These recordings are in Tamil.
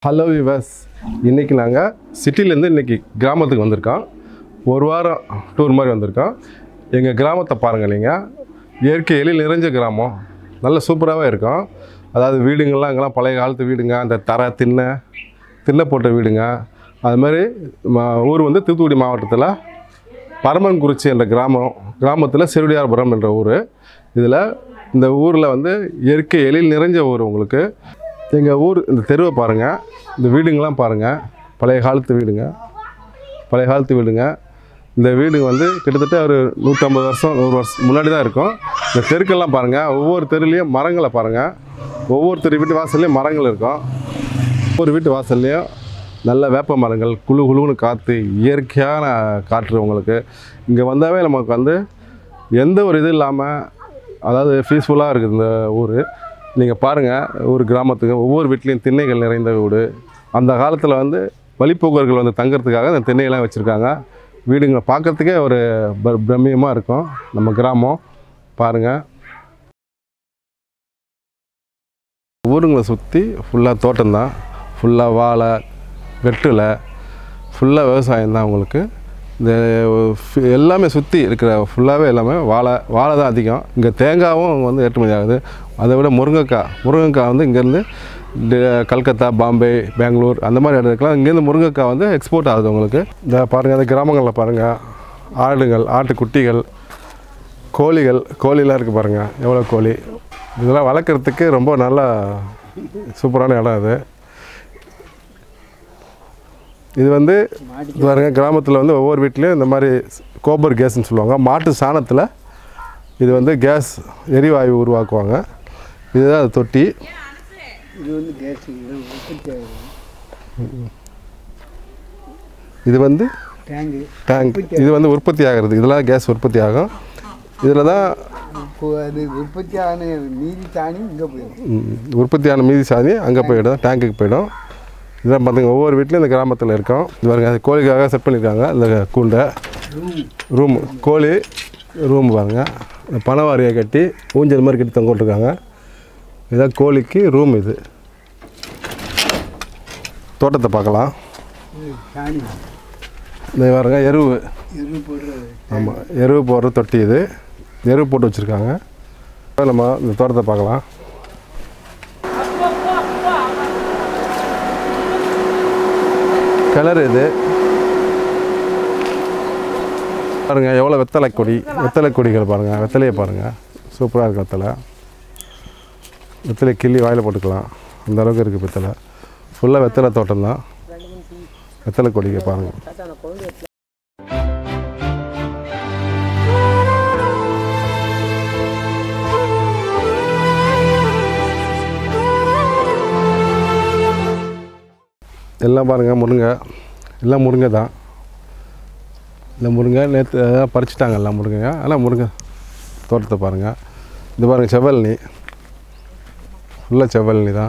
ஹலோ விவஸ் இன்றைக்கி நாங்கள் சிட்டிலேருந்து இன்றைக்கி கிராமத்துக்கு வந்திருக்கோம் ஒரு வாரம் டூர் மாதிரி வந்திருக்கோம் எங்கள் கிராமத்தை பாருங்கள் நீங்கள் இயற்கை எழில் நிறைஞ்ச கிராமம் நல்ல சூப்பராகவே இருக்கும் அதாவது வீடுங்கள்லாம் இங்கெல்லாம் பழைய காலத்து வீடுங்க அந்த தரை திண்ணை திண்ணை போட்ட வீடுங்க அது மாதிரி ம- ஊர் வந்து தூத்துக்குடி மாவட்டத்தில் பரமன்குறிச்சி என்ற கிராமம் கிராமத்தில் செருடியார்புரம் என்ற ஊர் இதில் இந்த ஊரில் வந்து இயற்கை எழில் நிறைஞ்ச ஊர் உங்களுக்கு எங்கள் ஊர் இந்த தெருவை பாருங்கள் இந்த வீடுங்கள்லாம் பாருங்கள் பழைய காலத்து வீடுங்க பழைய காலத்து வீடுங்க இந்த வீடு வந்து கிட்டத்தட்ட ஒரு நூற்றம்பது வருஷம் நூறு வருஷம் முன்னாடி தான் இருக்கும் இந்த தெருக்கெல்லாம் பாருங்கள் ஒவ்வொரு தெருலேயும் மரங்களை பாருங்கள் ஒவ்வொரு தெரு வீட்டு வாசல்லையும் மரங்கள் இருக்கும் ஒவ்வொரு வீட்டு வாசல்லையும் நல்ல வேப்ப மரங்கள் குளு குளுன்னு காற்று இயற்கையான காற்று உங்களுக்கு இங்கே வந்தாவே நமக்கு வந்து எந்த ஒரு இது இல்லாமல் அதாவது பீஸ்ஃபுல்லாக இருக்குது இந்த ஊர் நீங்கள் பாருங்கள் ஒரு கிராமத்துக்கு ஒவ்வொரு வீட்லேயும் திண்ணைகள் நிறைந்த வீடு அந்த காலத்தில் வந்து வழிப்போக்கர்கள் வந்து தங்கறதுக்காக இந்த திண்ணையெல்லாம் வச்சுருக்காங்க வீடுங்களை பார்க்கறதுக்கே ஒரு ப- பிரம்மியமாக இருக்கும் நம்ம கிராமம் பாருங்கள் ஊருங்களை சுற்றி ஃபுல்லாக தோட்டம்தான் ஃபுல்லாக வாழை வெற்றிலை ஃபுல்லாக விவசாயம் தான் உங்களுக்கு இந்த ஃபி- எல்லாமே சுற்றி இருக்கிற ஃபுல்லாகவே எல்லாமே வாழை வாழை தான் அதிகம் இங்கே தேங்காவும் வந்து ஏற்றுமதி ஆகுது அதை விட முருங்கைக்காய் முருங்கைக்காய் வந்து இங்கேருந்து டி- கல்கத்தா பாம்பே பெங்களூர் அந்த மாதிரி இடத்துக்குலாம் இங்கேருந்து முருங்கைக்காய் வந்து எக்ஸ்போர்ட் ஆகுது உங்களுக்கு இந்த பாருங்கள் அந்த கிராமங்களில் பாருங்கள் ஆடுகள் ஆட்டுக்குட்டிகள் கோழிகள் கோழிலாம் இருக்குது பாருங்கள் எவ்வளோ கோழி இதெல்லாம் வளர்க்குறதுக்கு ரொம்ப நல்ல சூப்பரான இடம் இது இது வந்து இது பாருங்க கிராமத்தில் வந்து ஒவ்வொரு வீட்லேயும் இந்த மாதிரி கோபர் கேஸ்ன்னு சொல்லுவாங்க மாட்டு சாணத்தில் இது வந்து கேஸ் எரிவாயு உருவாக்குவாங்க இதுதான் அது தொட்டி இது வந்து கேஸ் இது உற்பத்தி ஆகுது இது வந்து டேங்கு டேங்க் இது வந்து உற்பத்தி ஆகிறது இதெல்லாம் கேஸ் உற்பத்தி ஆகும் இதில் தான் இப்போ அது உற்பத்தி ஆன மீதி தாண்டி இங்கே போயிடும் ம், உற்பத்தியான மீதி சாதி அங்கே போயிடும் டேங்குக்கு போயிடும் இதான் பார்த்துங்க ஒவ்வொரு வீட்லையும் இந்த கிராமத்தில் இருக்கும் இது பாருங்க அது கோழிக்காக செட் பண்ணியிருக்காங்க இந்த கூண்டை ரூம் கோழி ரூம் பாருங்க இந்த பனவாரியை கட்டி ஊஞ்சல் மாதிரி கட்டி தொங்க விட்ருக்காங்க இதான் கோழிக்கு ரூம் இது தோட்டத்தை பார்க்கலாம் இது சாணி இந்த பாருங்க எருவு எரு போடுறது ஆமாம் எருவு போடுற தொட்டி இது எருவு போட்டு வச்சுருக்காங்க நம்ம இந்த தோட்டத்தை பார்க்கலாம் கிணறு இது பாருங்க எவ்வளோ வெத்தலை கொடி வெத்தலை கொடிகள் பாருங்கள் வெத்தலையை பாருங்கள் சூப்பராக இருக்குது வெத்தலை வெத்தலை கிள்ளி வாயில் போட்டுக்கலாம் அந்த அளவுக்கு இருக்குது வெத்தலை ஃபுல்லாக வெத்தலை தோட்டம் தான் வெத்தலை கொடிங்க பாருங்கள் எல்லாம் பாருங்கள் முருங்கை எல்லாம் முருங்கை தான் இந்த முருங்கை நேற்று அதான் பறிச்சிட்டாங்க எல்லாம் முருங்கைங்க எல்லாம் முருங்கை தோட்டத்தை பாருங்கள் இது பாருங்கள் செவ்வல்னி ஃபுல்லாக செவ்வல்னி தான்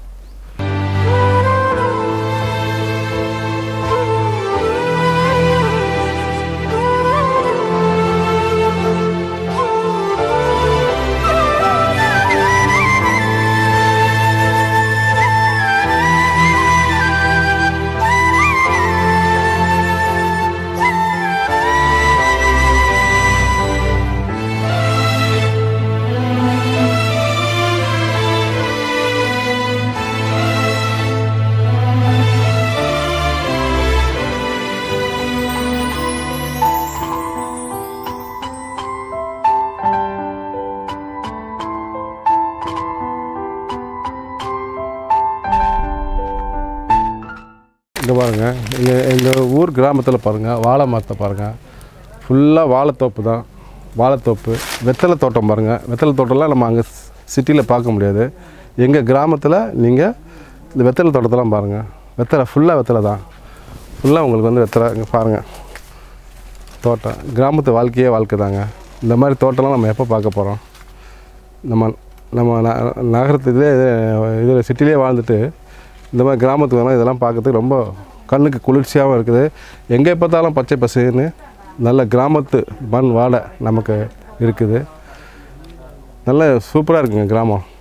இங்கே பாருங்கள் எங்கள் எங்கள் ஊர் கிராமத்தில் பாருங்கள் வாழை மரத்தை பாருங்கள் ஃபுல்லாக வாழைத்தோப்பு தான் வாழைத்தோப்பு வெத்தலை தோட்டம் பாருங்கள் வெத்தலை தோட்டம்லாம் நம்ம அங்கே சிட்டியில் பார்க்க முடியாது எங்கள் கிராமத்தில் நீங்கள் இந்த வெத்தலை தோட்டத்தெல்லாம் பாருங்கள் வெத்தலை ஃபுல்லாக வெத்தலை தான் ஃபுல்லாக உங்களுக்கு வந்து வெத்தலை இங்கே பாருங்கள் தோட்டம் கிராமத்து வாழ்க்கையே வாழ்க்கை தாங்க இந்த மாதிரி தோட்டம்லாம் நம்ம எப்போ பார்க்க போகிறோம் நம்ம நம்ம ந- நகரத்து இதே இதில் சிட்டிலே வாழ்ந்துட்டு இந்த மாதிரி கிராமத்துக்கு வரலாம் இதெல்லாம் பார்க்கறதுக்கு ரொம்ப கண்ணுக்கு குளிர்ச்சியாகவும் இருக்குது எங்கே பார்த்தாலும் பச்சை பசேன்னு நல்ல கிராமத்து மண் வாடை நமக்கு இருக்குது நல்ல சூப்பராக இருக்குங்க கிராமம்